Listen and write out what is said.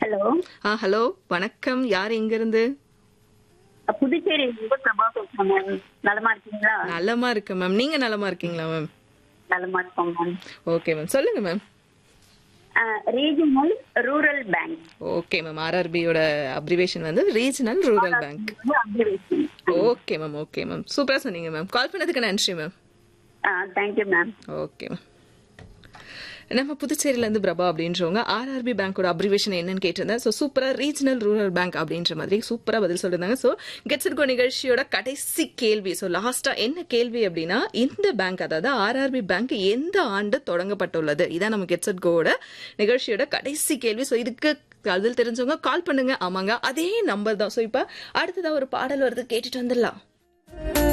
hello ஆ hello வணக்கம் யார் எங்கிருந்து புதுச்சேரி இருந்து பிரபா பேசுறேன் மேம் நலமா இருக்கீங்களா நலமா இருக்கு மேம் நீங்க நலமா இருக்கீங்களா மேம் நலமா இருக்கோம் மேம் ஓகே மேம் சொல்லுங்க ma'am regional rural bank okay ma'am ஆர்ஆர்பியோட அப்ரிவேஷன் வந்து regional rural bank okay ma'am okay ma'am சூப்பரா சொன்னீங்க மேம் கால் பண்ணதுக்கு நன்றி ma'am thank you ma'am okay ma'am நம்ம புதுச்சேரியில இருந்து பிரபா அப்படின்றவங்க ஆர்ஆர்பி பேங்கோட அப்ரிவேஷன் என்னன்னு கேட்டிருந்தேன் ஸோ சூப்பரா ரீஜனல் ரூரல் பேங்க் அப்படின்ற மாதிரி சூப்பரா பதில் சொல்லியிருந்தாங்க ஸோ கெட்ஸ் இட் கோ நிகழ்ச்சியோட கடைசி கேள்வி ஸோ லாஸ்டா என்ன கேள்வி அப்படின்னா இந்த பேங்க் அதாவது ஆர்ஆர்பி பேங்க் எந்த ஆண்டு தொடங்கப்பட்டுள்ளது இதான் நம்ம கெட்ஸ் இட் கோட நிகழ்ச்சியோட கடைசி கேள்வி ஸோ இதுக்கு பதில் தெரிஞ்சவங்க கால் பண்ணுங்க ஆமாங்க அதே நம்பர் தான் ஸோ இப்போ அடுத்ததா ஒரு பாடல் வருது கேட்டுட்டு வந்துடலாம்